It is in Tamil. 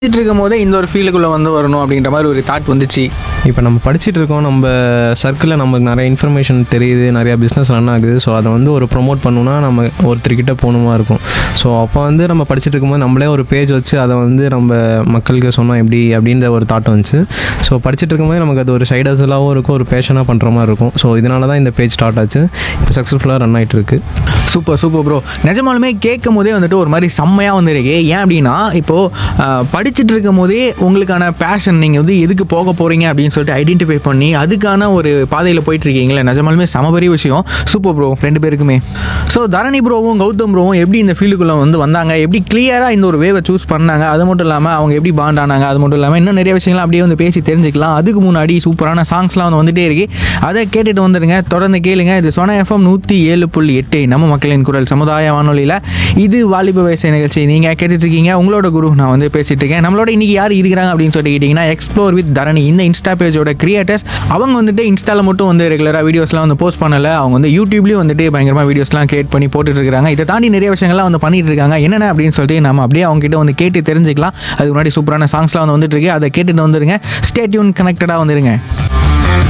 படிச்சுட்டு இருக்கும் போதே இந்த ஒரு ஃபீல்டுக்குள்ளே வந்து வரணும் அப்படின்ற மாதிரி ஒரு தாட் வந்துச்சு இப்போ நம்ம படிச்சுட்டு இருக்கோம் நம்ம சர்க்கிளில் நமக்கு நிறைய இன்ஃபர்மேஷன் தெரியுது நிறையா பிஸ்னஸ் ரன் ஆகுது ஸோ அதை வந்து ஒரு ப்ரொமோட் பண்ணணும்னா நம்ம ஒருத்தர்கிட்ட போகணுமா இருக்கும் ஸோ அப்போ வந்து நம்ம படிச்சுட்டு இருக்கும்போது நம்மளே ஒரு பேஜ் வச்சு அதை வந்து நம்ம மக்களுக்கு சொன்னோம் எப்படி அப்படின்ற ஒரு தாட் வந்துச்சு ஸோ படிச்சுட்டு இருக்கும்போது நமக்கு அது ஒரு சைட் ஹசலாகவும் இருக்கும் ஒரு பேஷனாக பண்ணுற மாதிரி இருக்கும் ஸோ இதனால தான் இந்த பேஜ் ஸ்டார்ட் ஆச்சு இப்போ சக்ஸஸ்ஃபுல்லாக ரன் ஆகிட்டு இருக்கு சூப்பர் சூப்பர் ப்ரோ நிஜமாலுமே கேட்கும் போதே வந்துட்டு ஒரு மாதிரி செம்மையாக வந்துருக்கு ஏன் அப்படின்னா இப்போது படிச்சுட்டு இருக்கும் போதே உங்களுக்கான பேஷன் நீங்கள் வந்து எதுக்கு போக போகிறீங்க அப்படின்னு சொல்லிட்டு ஐடென்டிஃபை பண்ணி அதுக்கான ஒரு பாதையில் போயிட்டு இருக்கீங்களே நிஜமாலுமே செம பெரிய விஷயம் சூப்பர் ப்ரோ ரெண்டு பேருக்குமே ஸோ தரணி ப்ரோவும் கௌதம் ப்ரோவும் எப்படி இந்த ஃபீல்டுக்குள்ளே வந்து வந்தாங்க எப்படி கிளியராக இந்த ஒரு வேவை சூஸ் பண்ணாங்க அது மட்டும் இல்லாமல் அவங்க எப்படி பாண்ட் ஆனாங்க அது மட்டும் இல்லாமல் இன்னும் நிறைய விஷயங்கள் அப்படியே வந்து பேசி தெரிஞ்சுக்கலாம் அதுக்கு முன்னாடி சூப்பரான சாங்ஸ்லாம் வந்து வந்துட்டே இருக்கு அதை கேட்டுட்டு வந்துடுங்க தொடர்ந்து கேளுங்க இது சொன எஃப்எம் நூற்றி ஏழு புள்ளி எட்டு நம்ம மக்களின் குரல் சமுதாய வானொலியில் இது வாலிப வயசு நிகழ்ச்சி நீங்கள் கேட்டுட்டு இருக்கீங்க உங்களோட குரு நான் வந்து பேசிட்டு இருக்கேன் நம்மளோட இன்னைக்கு யார் இருக்கிறாங்க அப்படின்னு சொல்லிட்டு கேட்டிங்கன்னா எக்ஸ்ப்ளோர் வித் தரணி இந்த இன்ஸ்டா பேஜோட கிரியேட்டர்ஸ் அவங்க வந்துட்டு இன்ஸ்டாவில் மட்டும் வந்து ரெகுலராக வீடியோஸ்லாம் வந்து போஸ்ட் பண்ணல அவங்க வந்து யூடியூப்லேயும் வந்துட்டு பயங்கரமாக வீடியோஸ்லாம் கிரியேட் பண்ணி போட்டுட்டு இருக்காங்க இதை தாண்டி நிறைய விஷயங்கள்லாம் வந்து பண்ணிட்டு இருக்காங்க என்னென்ன அப்படின்னு சொல்லிட்டு நம்ம அப்படியே அவங்க கிட்ட வந்து கேட்டு தெரிஞ்சுக்கலாம் அதுக்கு முன்னாடி சூப்பரான சாங்ஸ்லாம் வந்து வந்துட்டு இருக்கு அதை கேட்டுட்டு வந்துருங்க ஸ்டேட்யூன் கனெக்டடாக வந்துருங்க